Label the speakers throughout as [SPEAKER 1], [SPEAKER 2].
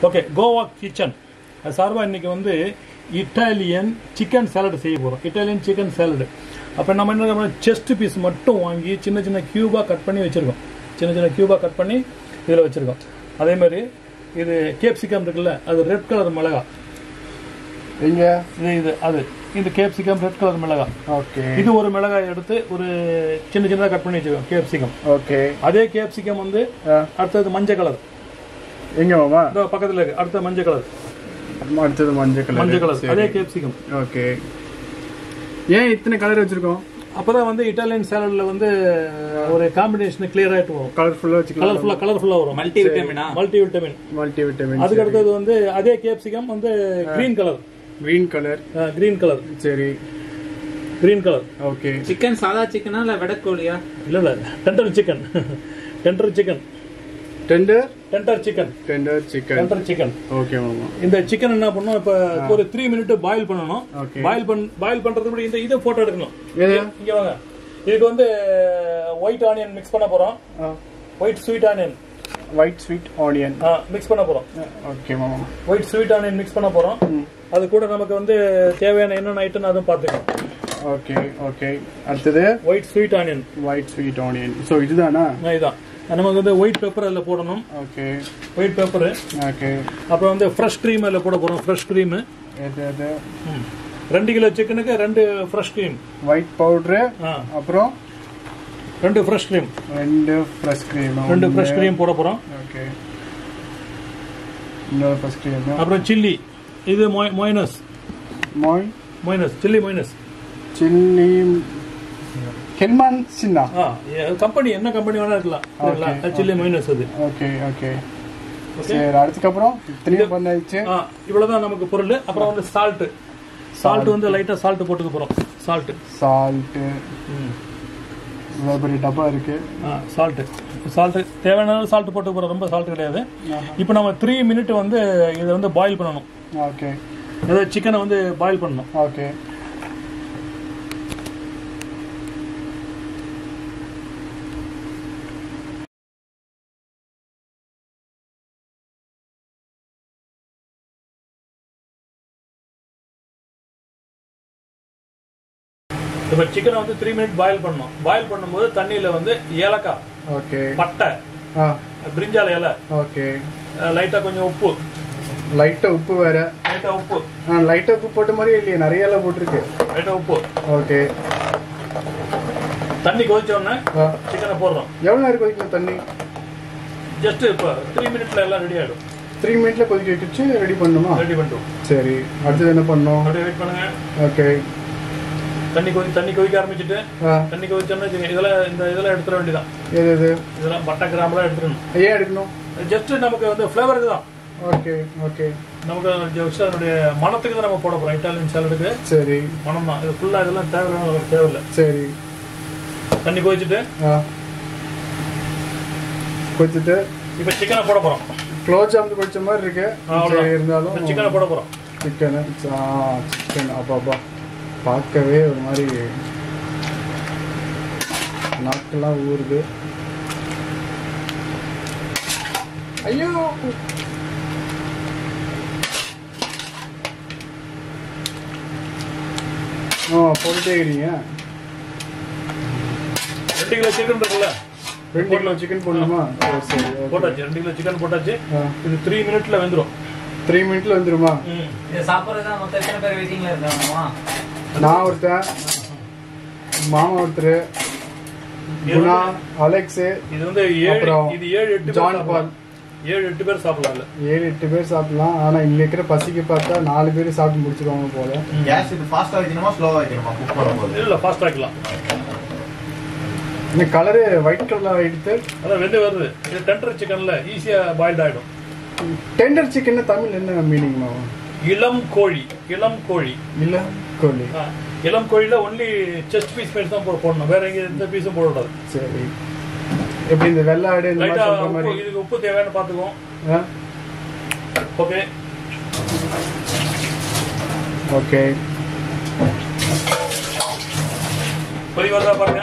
[SPEAKER 1] Okay Goa kitchen சார்பாக இன்னைக்கு வந்து இட்டாலியன் சிக்கன் சாலட் செய்ய போகிறோம் இட்டாலியன் சிக்கன் சாலடு அப்போ நம்ம என்ன பண்ணோம் செஸ்ட் பீஸ் மட்டும் வாங்கி சின்ன சின்ன கியூபாக கட் பண்ணி வச்சுருக்கோம் சின்ன சின்ன கியூபாக கட் பண்ணி இதில் வச்சுருக்கோம் அதே மாதிரி இது கேப்சிகம் இருக்குல்ல அது ரெட் கலர் மிளகா
[SPEAKER 2] எங்க
[SPEAKER 1] இது இது அது இந்த கேப்சிகம் ரெட் கலர் மிளகா
[SPEAKER 2] ஓகே
[SPEAKER 1] இது ஒரு மிளகாய் எடுத்து ஒரு சின்ன சின்னதாக கட் பண்ணி வச்சுருக்கோம் கேப்சிகம்
[SPEAKER 2] ஓகே
[SPEAKER 1] அதே கேப்சிகம் வந்து அடுத்தது மஞ்சள் கலர்
[SPEAKER 2] எங்க மாமா
[SPEAKER 1] இந்த பக்கத்தில் இருக்கு அடுத்த மஞ்சள் கலர்
[SPEAKER 2] அடுத்தது மஞ்சள் கலர்
[SPEAKER 1] மஞ்சள் கலர் அதே கேப்சிகம்
[SPEAKER 2] ஓகே ஏன் இத்தனை கலர் வச்சிருக்கோம்
[SPEAKER 1] அப்பதான் வந்து இட்டாலியன் சாலட்ல வந்து ஒரு காம்பினேஷன் கிளியர் ஆயிட்டு வரும்
[SPEAKER 2] கலர்ஃபுல்லா வச்சுக்கலாம்
[SPEAKER 1] கலர்ஃபுல்லா கலர்ஃபுல்லா வரும்
[SPEAKER 3] மல்டி விட்டமினா
[SPEAKER 1] மல்டி விட்டமின்
[SPEAKER 2] மல்டி விட்டமின்
[SPEAKER 1] அதுக்கு அடுத்தது வந்து அதே கேப்சிகம் வந்து green colour
[SPEAKER 2] green colour
[SPEAKER 1] green colour
[SPEAKER 2] சரி
[SPEAKER 1] கிரீன் கலர்
[SPEAKER 2] ஓகே
[SPEAKER 3] சிக்கன் சாதா சிக்கனா இல்ல வெடக்கோழியா
[SPEAKER 1] இல்ல இல்ல tender chicken tender chicken
[SPEAKER 2] tender
[SPEAKER 1] tender chicken
[SPEAKER 2] tender chicken
[SPEAKER 1] tender chicken
[SPEAKER 2] okay மாமா
[SPEAKER 1] இந்த சிக்கன் என்ன பண்ணணும் இப்ப ஒரு த்ரீ மினிட் பாயில் பண்ணணும்
[SPEAKER 2] Okay.
[SPEAKER 1] பாயில் பண் பாயில் பண்றது முன்னாடி இந்த இதை போட்டோ எடுக்கணும்
[SPEAKER 2] எது
[SPEAKER 1] இங்க வாங்க இதுக்கு வந்து ஒயிட் ஆனியன் மிக்ஸ் பண்ண போறோம் white sweet onion
[SPEAKER 2] white sweet onion
[SPEAKER 1] mix பண்ண போறோம்
[SPEAKER 2] ஓகே மாமா
[SPEAKER 1] ஒயிட் ஸ்வீட் ஆனியன் மிக்ஸ் பண்ண போறோம் அது கூட நமக்கு வந்து தேவையான என்னென்ன ஐட்டம் அதுவும் பார்த்துக்கலாம்
[SPEAKER 2] ஓகே ஓகே அடுத்தது
[SPEAKER 1] white sweet onion
[SPEAKER 2] white sweet onion so இதுதானா
[SPEAKER 1] இதான் நமக்கு வந்து ஒயிட் பெப்பர் அதில் போடணும்
[SPEAKER 2] ஓகே
[SPEAKER 1] ஒயிட் பெப்பர்
[SPEAKER 2] ஓகே
[SPEAKER 1] அப்புறம் வந்து ஃப்ரெஷ் க்ரீம் அதில் போட போறோம் ஃப்ரெஷ் க்ரீம்
[SPEAKER 2] எது எது
[SPEAKER 1] ரெண்டு கிலோ சிக்கனுக்கு ரெண்டு ஃப்ரெஷ் க்ரீம்
[SPEAKER 2] ஒயிட் பவுட்ரு அப்புறம்
[SPEAKER 1] ரெண்டு ஃப்ரெஷ் க்ரீம்
[SPEAKER 2] ரெண்டு ஃப்ரெஷ் க்ரீம்
[SPEAKER 1] ரெண்டு ஃப்ரெஷ் க்ரீம் போட போறோம்
[SPEAKER 2] ஓகே இன்னொரு ஃப்ரெஷ் க்ரீம்
[SPEAKER 1] அப்புறம் சில்லி இது மொய்னஸ்
[SPEAKER 2] மோய்
[SPEAKER 1] மொய்னஸ் சில்லி மொய்னஸ்
[SPEAKER 2] சில்லி ஹெல்மான் சின்னா
[SPEAKER 1] கம்பெனி என்ன கம்பெனி வேணா இருக்கலாம் சில்லி மொய்னஸ் அது
[SPEAKER 2] ஓகே ஓகே சரி அதுக்கப்புறம் இத்தனையும் பண்ணாச்சு
[SPEAKER 1] ஆ, இவ்வளவுதான் நமக்கு பொருள் அப்புறம் வந்து சால்ட் சால்ட் வந்து லைட்டா சால்ட் போட்டுக்க போறோம் சால்ட்
[SPEAKER 2] சால்ட்டு இவ்வளோ பெரிய டப்பா இருக்கு
[SPEAKER 1] சால்ட் சால்ட் தேவையான சால்ட் போட்டு போறோம் ரொம்ப சால்ட் கிடையாது இப்போ நம்ம த்ரீ மினிட் வந்து இதை வந்து பாயில் பண்ணணும்
[SPEAKER 2] ஓகே
[SPEAKER 1] அதாவது சிக்கனை வந்து பாயில் பண்ணணும்
[SPEAKER 2] ஓகே
[SPEAKER 1] இப்போ சிக்கனை வந்து த்ரீ மினிட் பாயில் பண்ணணும் பாயில் பண்ணும்போது தண்ணியில வந்து ஏலக்காய்
[SPEAKER 2] ஓகே
[SPEAKER 1] பட்டை
[SPEAKER 2] ஆ
[SPEAKER 1] பிரிஞ்சால இலை
[SPEAKER 2] ஓகே
[SPEAKER 1] லைட்டா கொஞ்சம் உப்பு
[SPEAKER 2] லைட்டா உப்பு வேற
[SPEAKER 1] லைட்டா உப்பு
[SPEAKER 2] ஆ லைட்டா உப்பு போட்ட மாதிரி இல்லையே நிறைய எல்லாம் போட்டிருக்கு
[SPEAKER 1] லைட்டா உப்பு
[SPEAKER 2] ஓகே
[SPEAKER 1] தண்ணி கொதிச்ச உடனே
[SPEAKER 2] ஆ
[SPEAKER 1] சிக்கனை போடுறோம்
[SPEAKER 2] எவ்வளோ நேரம் கொதிக்கணும் தண்ணி
[SPEAKER 1] ஜஸ்ட் இப்போ த்ரீ மினிட்ல எல்லாம் ரெடி ஆயிடும்
[SPEAKER 2] த்ரீ மினிட்ல கொதிக்க வச்சு ரெடி பண்ணணுமா
[SPEAKER 1] ரெடி பண்ணிட்டோம்
[SPEAKER 2] சரி அடுத்தது என்ன பண்ணணும்
[SPEAKER 1] அப்படியே வெயிட் பண்ணுங்க
[SPEAKER 2] ஓகே
[SPEAKER 1] தண்ணி கொதி தண்ணி கொதிக்க ஆரம்பிச்சுட்டு
[SPEAKER 2] ஆ
[SPEAKER 1] தண்ணி கொதிச்சோன்னா இது- இதெல்லாம் இந்த இதெல்லாம் எடுத்துட வேண்டியதான்
[SPEAKER 2] எது எது
[SPEAKER 1] இதெல்லாம் பட்டை கிராம்பெல்லாம் எடுத்துடணும்
[SPEAKER 2] ஏன் எடுக்கணும்
[SPEAKER 1] ஜஸ்ட் நமக்கு வந்து ஃப்ளேவர் இதுதான்
[SPEAKER 2] ஓகே ஓகே
[SPEAKER 1] நமக்கு ஜஸ்ட் அதனுடைய மனத்துக்கு தான் நம்ம போட போறோம் இட்டாலியன் சாலடுக்கு
[SPEAKER 2] சரி
[SPEAKER 1] மனம் தான் இது ஃபுல்லா இதெல்லாம் தேவையான நமக்கு தேவையில்லை
[SPEAKER 2] சரி
[SPEAKER 1] தண்ணி கொதிச்சுட்டு
[SPEAKER 2] ஆ கொதிச்சுட்டு
[SPEAKER 1] இப்போ சிக்கனை போட போறோம்
[SPEAKER 2] க்ளோஸ் ஜாம் குடிச்ச மாதிரி இருக்கு
[SPEAKER 1] அவ்வளவுதான்.
[SPEAKER 2] சரி இருந்தாலும்
[SPEAKER 1] இந்த சிக்கனை போட போறோம்
[SPEAKER 2] சிக்கனு சிக்கன் அப்பா அப்பா பார்க்கவே ஒரு மாதிரி நாக்கெல்லாம் ஊறுது ஐயோ ஆ போட்டுட்டே இருக்கிறீங்க
[SPEAKER 1] ரெண்டு கிலோ சிக்கன் இருக்குல்ல
[SPEAKER 2] ரெண்டு கிலோ சிக்கன் போடணுமா ஓ, சரி ஓகே
[SPEAKER 1] போட்டாச்சு ரெண்டு கிலோ சிக்கன் போட்டாச்சு
[SPEAKER 2] ஆ
[SPEAKER 1] இது த்ரீ மினிட்ல வெந்துடும்
[SPEAKER 2] த்ரீ மினிட்ல வந்துருமா
[SPEAKER 3] இது சாப்பிடுறதா மொத்தம் எத்தனை பேர் வெயிட்டிங்ல இருக்காங்கம்மா
[SPEAKER 2] நான் ஒருத்தன் மாமா ஒருத்தர் குணா அலெக்ஸு
[SPEAKER 1] இது வந்து ஏழு
[SPEAKER 2] அப்புறம்
[SPEAKER 1] இது ஏழு எட்டு பேர்
[SPEAKER 2] ஜான்
[SPEAKER 1] சாப்பிடலாம். ஏழு எட்டு பேர் சாப்பிடலாம் இல்ல
[SPEAKER 2] ஏழு எட்டு பேர் சாப்பிடலாம் ஆனா இங்க இருக்கிற பசிக்கு பார்த்தா நாலு பேர் சாப்பிட்டு முடிச்சிருவாங்க போல
[SPEAKER 4] கேஸ் இது ஃபாஸ்டா வைக்கணுமா ஸ்லோவா வைக்கணுமா குக் பண்ணும்போது
[SPEAKER 1] இல்ல ஃபாஸ்ட் ஆக்கலாம்
[SPEAKER 2] இந்த கலரு ஒயிட் கலர் எடுத்து
[SPEAKER 1] அதான் வெந்து வருது இது டெண்டர் சிக்கன்ல ஈஸியா பாயில்ட் ஆயிடும்
[SPEAKER 2] டெண்டர் சிக்கன் தமிழ் என்ன மீனிங்
[SPEAKER 1] இளம் கோழி இளம் கோழி
[SPEAKER 2] இல்ல கோழி
[SPEAKER 1] ஆ, இளம் கோழில ஒன்லி செஸ்ட் பீஸ் மாதிரி தான் போ- போடணும் வேற எங்க எந்த பீஸும் போடக்கூடாது
[SPEAKER 2] சரி எப்படி இந்த வெள்ளாடு இந்த மாதிரி
[SPEAKER 1] லைட்டா
[SPEAKER 2] சொல்ற
[SPEAKER 1] உப்பு
[SPEAKER 2] மாதிரி
[SPEAKER 1] இதுக்கு உப்பு தேவையான பாத்துக்குவோம்
[SPEAKER 2] ஆ?
[SPEAKER 1] ஓகே
[SPEAKER 2] ஓகே
[SPEAKER 1] கொதி வருதா பாருங்க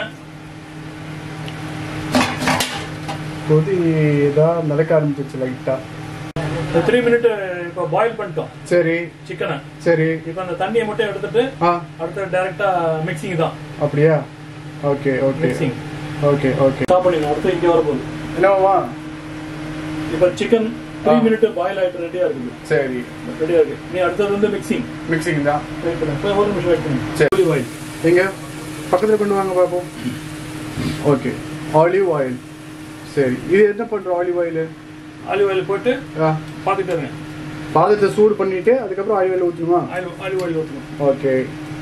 [SPEAKER 2] கொதி தான் நடக்க ஆரம்பிச்சிச்சு லைட்டா
[SPEAKER 1] த்ரீ மினிட் இப்போ பாயில் பண்ணிட்டோம்
[SPEAKER 2] சரி
[SPEAKER 1] சிக்கனை
[SPEAKER 2] சரி
[SPEAKER 1] இப்போ அந்த தண்ணியை மட்டும் எடுத்துட்டு
[SPEAKER 2] ஆ
[SPEAKER 1] அடுத்து டைரக்டா மிக்சிங் தான்
[SPEAKER 2] அப்படியா okay okay
[SPEAKER 1] mixing
[SPEAKER 2] okay okay
[SPEAKER 1] stop பண்ணிடணும் அடுத்து இங்கே வரப்போகுது
[SPEAKER 2] என்னவா
[SPEAKER 1] இப்போ chicken three
[SPEAKER 2] ah.
[SPEAKER 1] Minute boil ஆகிட்டு ரெடியாக இருக்குது
[SPEAKER 2] சரி
[SPEAKER 1] ரெடியாக இருக்கு நீ அடுத்தது வந்து மிக்சிங்
[SPEAKER 2] மிக்சிங் தான்
[SPEAKER 1] வெயிட் பண்ணு போய் ஒரு நிமிஷம் வெயிட் பண்ணு
[SPEAKER 2] சரி.
[SPEAKER 1] ஒலிவ் ஆயில்
[SPEAKER 2] எங்க பக்கத்தில் கொண்டு வாங்க பார்ப்போம் ஓகே ஆலிவ் ஆயில் சரி இது என்ன பண்ணுறோம் ஆலிவ் ஆயில்
[SPEAKER 1] ஆலிவ் ஆயில் போட்டு
[SPEAKER 2] ஆ
[SPEAKER 1] பார்த்துட்டு இருங்க
[SPEAKER 2] பாதத்தை சூடு பண்ணிட்டு அதுக்கப்புறம் ஆலிவ் ஆயில் ஊற்றணுமா
[SPEAKER 1] ஆலிவ் ஆலிவ் ஆயில் ஊற்றணும்
[SPEAKER 2] ஓகே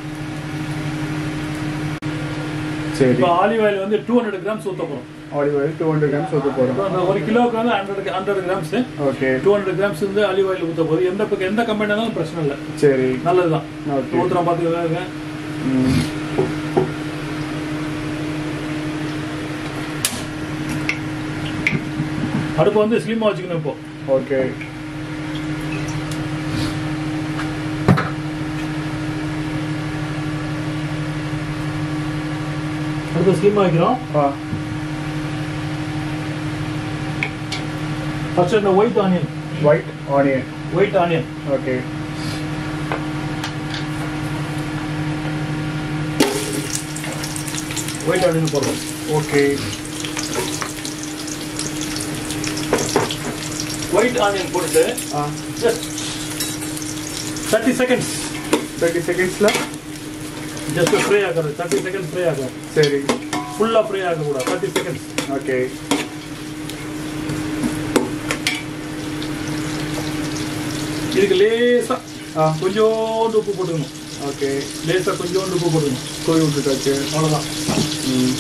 [SPEAKER 2] சரி
[SPEAKER 1] இப்போ ஆலிவ் ஆயில் வந்து டூ ஹண்ட்ரட் கிராம்ஸ் ஊற்ற போகிறோம்
[SPEAKER 2] olive oil two hundred grams ஊற்ற போகிறோம்
[SPEAKER 1] அந்த ஒரு கிலோவுக்கு வந்து hundred hundred grams
[SPEAKER 2] okay
[SPEAKER 1] two hundred grams வந்து ஆலிவ் ஆயில் ஊற்ற போகுது எந்த பக்கம் எந்த கம்பெனி இருந்தாலும் பிரச்சனை இல்லை
[SPEAKER 2] சரி
[SPEAKER 1] நல்லதுதான்
[SPEAKER 2] ஓகே
[SPEAKER 1] ஊற்றுறோம் பார்த்துக்கோங்க
[SPEAKER 2] ம்.
[SPEAKER 1] அடுப்பு வந்து ஸ்லிம்மாக வச்சுக்கணும் இப்போ
[SPEAKER 2] ஓகே
[SPEAKER 1] அடுத்து ஸ்லிம்மாக வைக்கிறோம்
[SPEAKER 2] ஆ
[SPEAKER 1] ஃபர்ஸ்ட் இந்த white onion
[SPEAKER 2] white onion
[SPEAKER 1] white onion
[SPEAKER 2] okay
[SPEAKER 1] white onion போடுறோம்
[SPEAKER 2] ஓகே
[SPEAKER 1] ஒயிட் ஆனியன் போட்டு
[SPEAKER 2] ஆ
[SPEAKER 1] ஜஸ்ட் தேர்ட்டி செகண்ட்ஸ்
[SPEAKER 2] தேர்ட்டி செகண்ட்ஸில்
[SPEAKER 1] ஜஸ்ட் ஃப்ரை ஆகிறது தேர்ட்டி செகண்ட்ஸ் ஃப்ரை ஆகும்
[SPEAKER 2] சரி
[SPEAKER 1] ஃபுல்லாக ஃப்ரை ஆகக்கூடாது தேர்ட்டி செகண்ட்ஸ்
[SPEAKER 2] ஓகே
[SPEAKER 1] இதுக்கு லேசாக
[SPEAKER 2] ஆ
[SPEAKER 1] கொஞ்சோண்டு உப்பு போட்டுக்கணும்
[SPEAKER 2] ஓகே
[SPEAKER 1] லேசாக கொஞ்சோண்டு உப்பு போட்டுக்கணும்
[SPEAKER 2] கோழி விட்டுட்டாச்சு
[SPEAKER 1] அவ்வளோதான்
[SPEAKER 2] ம்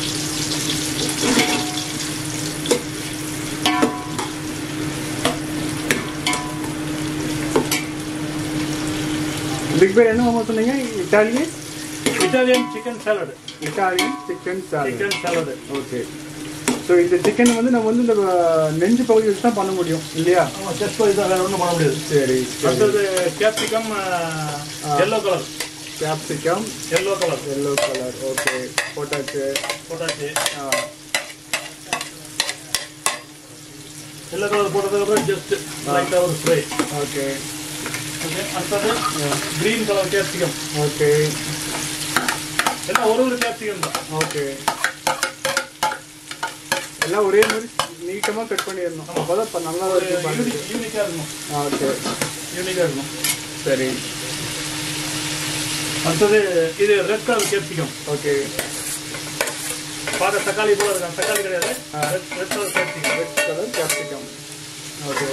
[SPEAKER 2] இதுக்கு பேர் என்ன மாமா சொன்னீங்க Italian
[SPEAKER 1] Italian chicken salad
[SPEAKER 2] Italian chicken salad
[SPEAKER 1] chicken salad
[SPEAKER 2] okay so இந்த சிக்கன் வந்து நம்ம வந்து இந்த அஹ், நெஞ்சு பகுதி வச்சு தான் பண்ண முடியும் இல்லையா
[SPEAKER 1] ஆமாம் செஸ்ட் வைஸ் வேற ஒன்றும் பண்ண முடியாது
[SPEAKER 2] சரி
[SPEAKER 1] அடுத்தது capsicum yellow colour
[SPEAKER 2] capsicum
[SPEAKER 1] yellow colour
[SPEAKER 2] yellow colour okay போட்டாச்சு
[SPEAKER 1] போட்டாச்சு
[SPEAKER 2] ஆ,
[SPEAKER 1] எல்லோ கலர் போட்டதுக்கப்புறம் ஜஸ்ட் லைட்டாக ஒரு ஸ்ப்ரே
[SPEAKER 2] ஓகே
[SPEAKER 1] ஓகே அடுத்தது க்ரீன் கலர் கேப்சிகம்
[SPEAKER 2] ஓகே
[SPEAKER 1] எல்லாம் ஒரு ஒரு கேப்சிகம் தான்
[SPEAKER 2] ஓகே எல்லாம் ஒரே மாதிரி நீட்டமாக கட் பண்ணிடணும் அப்போ தான் இப்போ நல்லா
[SPEAKER 1] ஒரு
[SPEAKER 2] இருக்கும் பாருங்க.
[SPEAKER 1] யூனிக் யூனிக்காக இருக்கணும்
[SPEAKER 2] ஆ, ஓகே
[SPEAKER 1] யூனிக்காக இருக்கணும்
[SPEAKER 2] சரி
[SPEAKER 1] அடுத்தது இது ரெட் கலர் கேப்சிகம்
[SPEAKER 2] ஓகே
[SPEAKER 1] பார்க்க தக்காளி போல இருக்கான் தக்காளி கிடையாது
[SPEAKER 2] ஆ.
[SPEAKER 1] Red red colour capsicum
[SPEAKER 2] red colour capsicum okay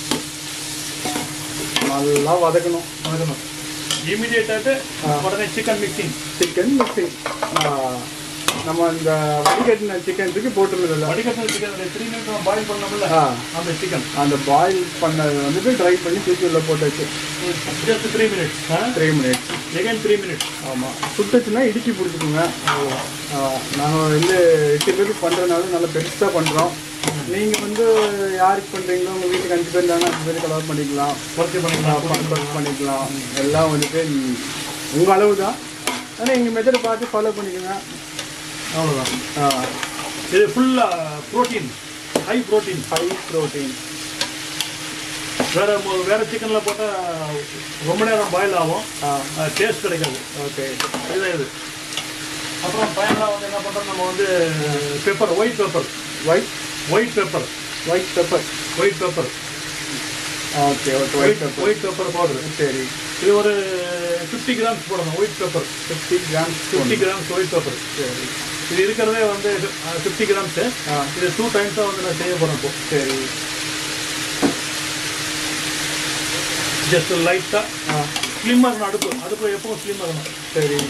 [SPEAKER 2] நல்லா வதக்கணும்
[SPEAKER 1] வதக்கணும் இமீடியட்டாக
[SPEAKER 2] ஆ.
[SPEAKER 1] உடனே சிக்கன் மிக்சிங்
[SPEAKER 2] சிக்கன் மிக்சிங் நம்ம இந்த வடிகட்டின சிக்கன் தூக்கி போட்டுருந்ததில்ல
[SPEAKER 1] வடிகட்டின சிக்கன் த்ரீ மினிட்ஸ் பாயில் பண்ணோம்ல
[SPEAKER 2] ஆ
[SPEAKER 1] அந்த சிக்கன்
[SPEAKER 2] அந்த பாயில் பண்ணது வந்துட்டு ட்ரை பண்ணி தூக்கி உள்ள போட்டாச்சு
[SPEAKER 1] just three minutes
[SPEAKER 2] three minutes
[SPEAKER 1] again three minutes
[SPEAKER 2] ஆமாம் சுட்டுச்சுன்னா இடுக்கி பிடிச்சிக்கோங்க நாங்கள் வந்து எட்டு பேருக்கு பண்ணுறதுனால நல்லா பெருசாக பண்ணுறோம் நீங்கள் வந்து யாருக்கு பண்ணுறீங்களோ உங்கள் வீட்டுக்கு அஞ்சு பேர் இருந்தாங்கன்னா அஞ்சு பேர் கலர் பண்ணிக்கலாம்
[SPEAKER 1] குறைச்சி பண்ணிக்கலாம்
[SPEAKER 2] கன்வெர்ட் பண்ணிக்கலாம் எல்லாம் வந்துட்டு உங்கள் அளவு தான் ஆனால் எங்கள் மெத்தடை பார்த்து ஃபாலோ பண்ணிக்கோங்க
[SPEAKER 1] அவ்வளோதான்
[SPEAKER 2] ஆ
[SPEAKER 1] இது ஃபுல்லாக protein high protein
[SPEAKER 2] high protein
[SPEAKER 1] வேற மொ- வேற சிக்கனில் போட்டால் ரொம்ப நேரம் பாயில் ஆகும்
[SPEAKER 2] ஆ
[SPEAKER 1] டேஸ்ட் கிடைக்காது
[SPEAKER 2] ஓகே
[SPEAKER 1] இதுதான் இது அப்புறம் ஃபைனலாக வந்து என்ன பண்ணுறோம் நம்ம வந்து pepper white pepper
[SPEAKER 2] white
[SPEAKER 1] white pepper
[SPEAKER 2] white pepper
[SPEAKER 1] white pepper
[SPEAKER 2] okay okay white pepper
[SPEAKER 1] white pepper powder
[SPEAKER 2] சரி
[SPEAKER 1] இது ஒரு ஃபிஃப்டி கிராம்ஸ் போடணும் white pepper
[SPEAKER 2] fifty grams
[SPEAKER 1] fifty grams white pepper
[SPEAKER 2] சரி
[SPEAKER 1] இது இருக்கிறதே வந்து ஃபிஃப்டி கிராம்ஸு
[SPEAKER 2] ஆ
[SPEAKER 1] இது டூ டைம்ஸ் தான் வந்து நான் செய்ய போகிறேன் இப்போ
[SPEAKER 2] சரி
[SPEAKER 1] ஜஸ்ட் லைட்டாக
[SPEAKER 2] ஆ
[SPEAKER 1] ஸ்லிம்மாக இருக்கணும் அடுப்பு அடுப்பு எப்பவும் ஸ்லிம்மாக இருக்கணும்
[SPEAKER 2] சரி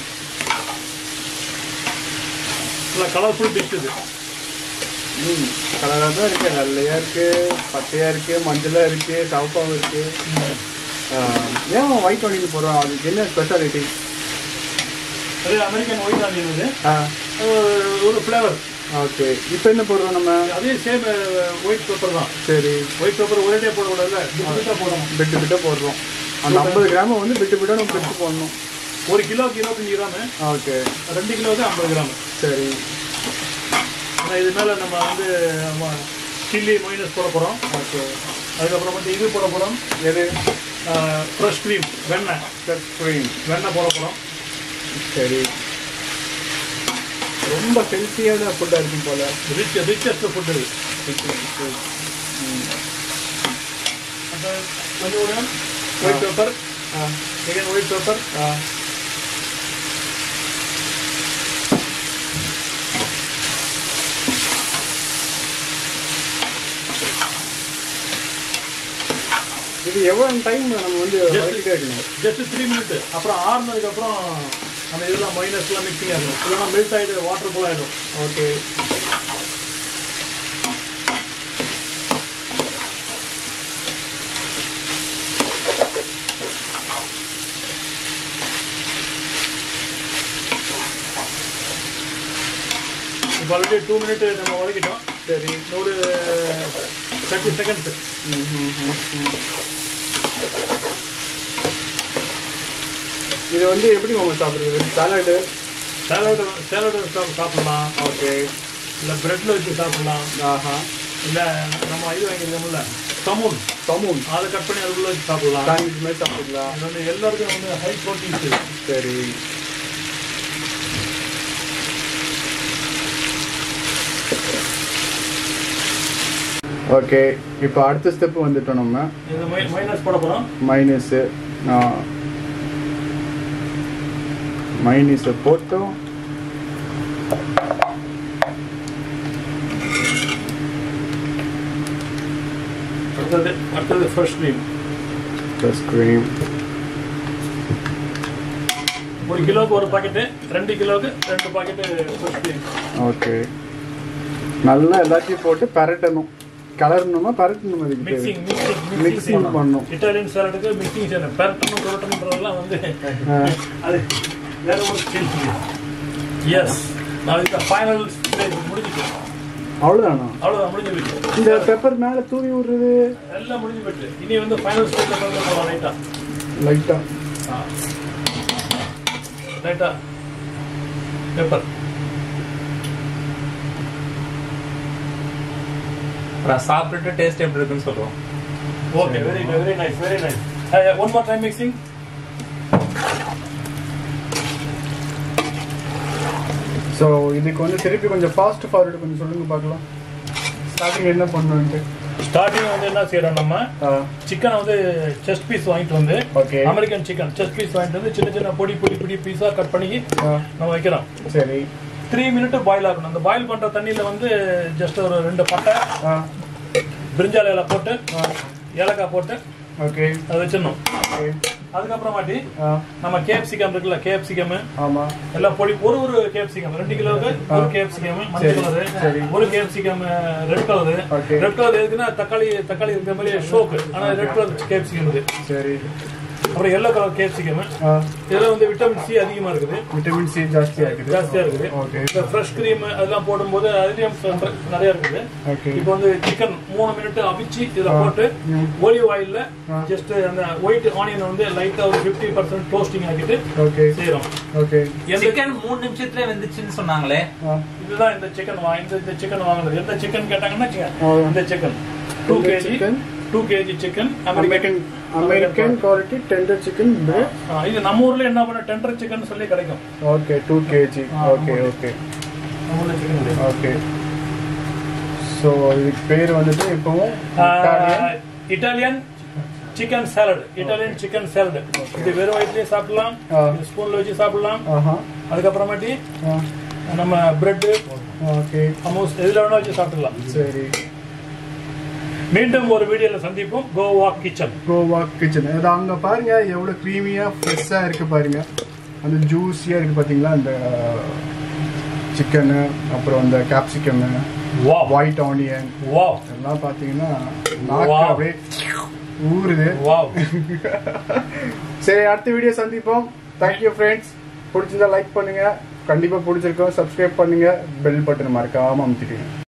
[SPEAKER 1] நல்லா கலர்ஃபுல் டிஷ் இது
[SPEAKER 2] ம் கலராக தான் இருக்குது வெள்ளையாக இருக்குது பச்சையாக இருக்குது மஞ்சளாக இருக்குது சவப்பாகவும் இருக்குது ஏன் ஒயிட் ஆனியன் போடுறோம் அதுக்கு என்ன ஸ்பெஷாலிட்டி
[SPEAKER 1] அது அமெரிக்கன் ஒயிட் ஆனியன் இது
[SPEAKER 2] ஆ
[SPEAKER 1] அது ஒரு ஃப்ளேவர்
[SPEAKER 2] ஓகே இப்போ என்ன போடுறோம் நம்ம
[SPEAKER 1] அதே சேம் ஒயிட் பெப்பர் தான்
[SPEAKER 2] சரி
[SPEAKER 1] ஒயிட் பெப்பர் ஒரேடியாக போடக்கூடாதுல்ல பிட்டாக போடணும்
[SPEAKER 2] பிட்டு பிட்டாக போடுறோம் அந்த ஐம்பது கிராமை வந்து பிட்டு பிட்டாக நம்ம பிட்டு போடணும்
[SPEAKER 1] ஒரு கிலோவுக்கு இருபத்தஞ்சி கிராமு
[SPEAKER 2] ஓகே
[SPEAKER 1] ரெண்டு கிலோவுக்கு ஐம்பது கிராம்
[SPEAKER 2] சரி
[SPEAKER 1] ஆனால் இது மேலே நம்ம வந்து சில்லி மைனஸ் போட போகிறோம்
[SPEAKER 2] ஓகே
[SPEAKER 1] அதுக்கப்புறம் வந்து இது போட போகிறோம்
[SPEAKER 2] எது
[SPEAKER 1] ஃப்ரெஷ் க்ரீம் வெண்ணெய்
[SPEAKER 2] க்ரீம்
[SPEAKER 1] வெண்ணெய் போட போகிறோம்
[SPEAKER 2] சரி ரொம்ப ஹெல்த்தியான ஃபுட்டாக இருக்கும் போல
[SPEAKER 1] ரிச் ரிச்சஸ்ட் ஃபுட் இது அப்புறம் கொஞ்சம் ஒயிட் பேப்பர்
[SPEAKER 2] ஆ
[SPEAKER 1] செகண்ட் ஒயிட் பேப்பர்
[SPEAKER 2] ஆ இது எவ்வளோ டைம் நம்ம வந்து வதக்கிட்டே இருக்கணும்
[SPEAKER 1] ஜஸ்ட் த்ரீ மினிட் அப்புறம் ஆறுனதுக்கப்புறம் அந்த இதெல்லாம் மைனஸ்லாம் மிக்சிங் ஆகிடும் இல்லைன்னா மெல்ட் ஆகிட்டு வாட்டர் போல் ஆகிடும்
[SPEAKER 2] ஓகே
[SPEAKER 1] இப்போ ஆல்ரெடி டூ மினிட் நம்ம வதக்கிட்டோம்
[SPEAKER 2] சரி
[SPEAKER 1] ஒரு தேர்ட்டி செகண்ட்ஸ்
[SPEAKER 2] ம், ம், ம், ம். இது வந்து எப்படி நம்ம சாப்பிடுறது சாலடு
[SPEAKER 1] சேலடு சேலடு சாப்பிடலாம்
[SPEAKER 2] ஓகே
[SPEAKER 1] இல்லை ப்ரெட்டில் வச்சு சாப்பிடலாம்
[SPEAKER 2] ஆஹா
[SPEAKER 1] இல்லை நம்ம இது வாங்கியிருக்கோம்ல சமூன்
[SPEAKER 2] சமூன்
[SPEAKER 1] அதை கட் பண்ணி அதுக்குள்ளே வச்சு சாப்பிடலாம்
[SPEAKER 2] சாண்ட்விச் மாதிரி சாப்பிடலாம்
[SPEAKER 1] இது வந்து எல்லாருக்கும் வந்து ஹை ப்ரோட்டீன்ஸ்
[SPEAKER 2] சரி ஓகே இப்போ அடுத்த ஸ்டெப் வந்துட்டோம் நம்ம
[SPEAKER 1] இது மைனஸ் போட போகிறோம்
[SPEAKER 2] மைனஸு மைனஸை போட்டோம்
[SPEAKER 1] அடுத்தது அடுத்தது ஃப்ரெஷ் க்ரீம்
[SPEAKER 2] ப்ளஸ் க்ரீம்
[SPEAKER 1] ஒரு கிலோவுக்கு ஒரு பாக்கெட்டு ரெண்டு கிலோவுக்கு ரெண்டு பாக்கெட்டு ஃப்ரெஷ் க்ரீம்
[SPEAKER 2] ஓகே நல்லா எல்லாத்தையும் போட்டு பரட்டணும் கலரணுமா பரட்டணுமா இதுக்கு
[SPEAKER 1] மிக்சிங் மிக்சிங்
[SPEAKER 2] மிக்சிங் பண்ணும்
[SPEAKER 1] இட்டாலியன் சாலடுக்கு மிக்சிங் செய்யணும் பெரட்டணும் புரட்டணுன்றதெல்லாம் வந்து அது வேற ஒரு ஸ்கில் எஸ் நான் இதுக்கு ஃபைனல் ஸ்டேஜ் முடிஞ்சிட்டு
[SPEAKER 2] அவ்வளோதானா
[SPEAKER 1] அவ்வளோதான் முடிஞ்சு போயிட்டு
[SPEAKER 2] இந்த பெப்பர் மேலே தூவி விடுறது
[SPEAKER 1] எல்லாம் முடிஞ்சு போயிட்டு இனி வந்து ஃபைனல் ஸ்டேஜில் வந்து போகலாம் ரைட்டா
[SPEAKER 2] லைட்டாக
[SPEAKER 1] ரைட்டா பெப்பர்
[SPEAKER 3] அப்புறம் சாப்பிட்டுட்டு டேஸ்ட் எப்படி இருக்குன்னு சொல்லுவோம்
[SPEAKER 1] okay very very nice very nice one more time mixing
[SPEAKER 2] so இதுக்கு வந்து திருப்பி கொஞ்சம் ஃபாஸ்ட் ஃபார்வர்டு கொஞ்சம் சொல்லுங்க பார்க்கலாம் ஸ்டார்டிங் என்ன பண்ணணுன்ட்டு
[SPEAKER 1] ஸ்டார்டிங் வந்து என்ன செய்யறோம் நம்ம சிக்கனை வந்து செஸ்ட் பீஸ் வாங்கிட்டு வந்து
[SPEAKER 2] okay
[SPEAKER 1] American chicken chest piece வாங்கிட்டு வந்து சின்ன சின்ன பொடி பொடி பொடி பீஸா கட் பண்ணி நம்ம வைக்கிறோம்
[SPEAKER 2] சரி
[SPEAKER 1] த்ரீ மினிட் பாயில் ஆகணும் அந்த பாயில் பண்ற தண்ணியில வந்து ஜஸ்ட் ஒரு ரெண்டு பட்டை
[SPEAKER 2] ஆ
[SPEAKER 1] பிரிஞ்சால் இலை போட்டு ஏலக்காய் போட்டு
[SPEAKER 2] ஓகே
[SPEAKER 1] அதை வச்சிடணும்
[SPEAKER 2] ஓகே
[SPEAKER 1] அதுக்கப்புறமாட்டி
[SPEAKER 2] ஆ
[SPEAKER 1] நம்ம கேப்சிகம் இருக்குல்ல கேப்சிகம்
[SPEAKER 2] ஆமாம்
[SPEAKER 1] எல்லாம் பொடி ஒரு ஒரு கேப்சிகம் ரெண்டு கிலோவுக்கு ஒரு கேப்சிகம் மஞ்சள்
[SPEAKER 2] சரி,
[SPEAKER 1] கலரு
[SPEAKER 2] சரி.
[SPEAKER 1] ஒரு capsicum red colour
[SPEAKER 2] Okay.
[SPEAKER 1] Red colour எதுக்குன்னா தக்காளி தக்காளி இருக்கிற மாதிரி ஷோக்கு ஆனா ரெட் கலர் கேப்சிகம் இது
[SPEAKER 2] சரி
[SPEAKER 1] அப்புறம் எல்லோ கலர் கேப்சிகம்
[SPEAKER 2] ஆ
[SPEAKER 1] இதுல வந்து விட்டமின் சி அதிகமா இருக்குது
[SPEAKER 2] விட்டமின் சி ஜாஸ்தியாக இருக்குது
[SPEAKER 1] ஜாஸ்தியா இருக்குது
[SPEAKER 2] ஓகே
[SPEAKER 1] இந்த ஃப்ரெஷ் கிரீம் அதெல்லாம் போடும்போது அதுலயும் fre- நிறைய இருக்குது
[SPEAKER 2] ஓகே
[SPEAKER 1] இப்போ வந்து சிக்கன் மூணு மினிட் அவிச்சு இதுல போட்டு
[SPEAKER 2] ம்.
[SPEAKER 1] ஒலிவ் ஆயில்ல
[SPEAKER 2] ஆ.
[SPEAKER 1] ஜஸ்ட் அந்த ஒயிட் ஆனியன் வந்து லைட்டா ஒரு 50% பர்சன்ட் டோஸ்டிங் ஆக்கிட்டு
[SPEAKER 2] ஓகே
[SPEAKER 1] செய்யறோம்
[SPEAKER 2] ஓகே
[SPEAKER 1] எந்த
[SPEAKER 3] சிக்கன் மூணு நிமிஷத்துல வெந்துச்சுன்னு சொன்னாங்களே
[SPEAKER 2] ஆ
[SPEAKER 1] இதுதான் இந்த சிக்கன் வாங்கி இந்த இந்த சிக்கன் வாங்குறது எந்த சிக்கன் கேட்டாங்கன்னா
[SPEAKER 2] ஆ.
[SPEAKER 1] வச்சுக்க, இந்த சிக்கன் டூ
[SPEAKER 2] இந்த
[SPEAKER 1] KG
[SPEAKER 2] chicken?
[SPEAKER 1] Two KG chicken
[SPEAKER 2] American American quality tender chicken
[SPEAKER 1] இது நம்ம ஊர்ல என்ன பண்ண டெண்டர் சிக்கன் சொல்லி கிடைக்கும்
[SPEAKER 2] ஓகே டூ கேஜி
[SPEAKER 1] ஆ,
[SPEAKER 2] ஓகே ஓகே
[SPEAKER 1] நம்ம ஊர்ல சிக்கன் கிடையாது
[SPEAKER 2] ஓகே ஸோ இதுக்கு பேர் வந்துட்டு இப்போவும் Italian.
[SPEAKER 1] Italian chicken salad Italian chicken salad இது வெறும் வயிற்றுலயே சாப்பிடலாம்
[SPEAKER 2] ஆ.
[SPEAKER 1] இது ஸ்பூன்ல வச்சு சாப்பிடலாம்
[SPEAKER 2] ஆஹா
[SPEAKER 1] அதுக்கப்புறமாட்டி
[SPEAKER 2] ஆ
[SPEAKER 1] நம்ம பிரெட்
[SPEAKER 2] ஓகே
[SPEAKER 1] அமோஸ் எதுல வேணா வச்சு சாப்பிடலாம்
[SPEAKER 2] சரி
[SPEAKER 1] மீண்டும் ஒரு வீடியோல சந்திப்போம் கோவா கிச்சன்
[SPEAKER 2] கோவா கிச்சன் அது அங்கே பாருங்க எவ்வளோ க்ரீமியாக ஃப்ரெஷ்ஷாக இருக்கு பாருங்க அந்த ஜூஸியாக இருக்கு பார்த்தீங்களா அந்த சிக்கனு அப்புறம் அந்த கேப்சிகமு
[SPEAKER 1] வா
[SPEAKER 2] ஒயிட் ஆனியன்
[SPEAKER 1] வா
[SPEAKER 2] எல்லாம் பார்த்தீங்கன்னா நாக்கு
[SPEAKER 1] Wow.
[SPEAKER 2] அப்படியே ஊறுது
[SPEAKER 1] வா
[SPEAKER 2] சரி அடுத்த வீடியோ சந்திப்போம் தேங்க்யூ ஃப்ரெண்ட்ஸ் பிடிச்சிருந்தா லைக் பண்ணுங்க கண்டிப்பாக பிடிச்சிருக்கோம் சப்ஸ்கிரைப் பண்ணுங்க பெல் பட்டன் மறக்காம அமுத்திடுங்க